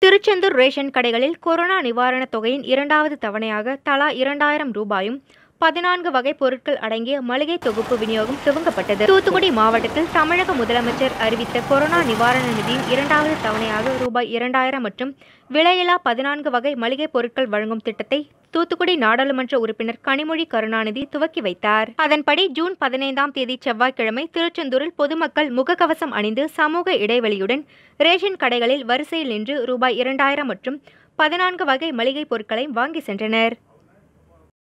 Tiruchendur ration கடைகளில் corona நிவாரணத் தொகையின் இரண்டாவது தவணையாக தலா இரண்டாயிரம் ரூபாயும் பதினான்கு வகை பொருட்கள் அடங்கிய மளிகை தொகுப்பு விநியோகம் துவங்கப்பட்டது தூத்துக்குடி மாவட்டத்தில் தமிழக முதலமைச்சர் அறிவித்த கொரோனா நிவாரண நிதியின் இரண்டாவது தவணையாக ரூபாய் இரண்டாயிரம் மற்றும் விலையில்லா பதினான்கு வகை மளிகை பொருட்கள் வழங்கும் திட்டத்தை தூத்துக்குடி நாடாளுமன்ற உறுப்பினர் கனிமொழி கருணாநிதி துவக்கி வைத்தார் அதன்படி ஜூன் பதினைந்தாம் தேதி செவ்வாய்க்கிழமை திருச்செந்தூரில் பொதுமக்கள் முகக்கவசம் அணிந்து சமூக இடைவெளியுடன் ரேஷன் கடைகளில் வரிசையில் நின்று ரூபாய் இரண்டாயிரம் மற்றும் பதினான்கு வகை மளிகை பொருட்களை வாங்கி சென்றனர்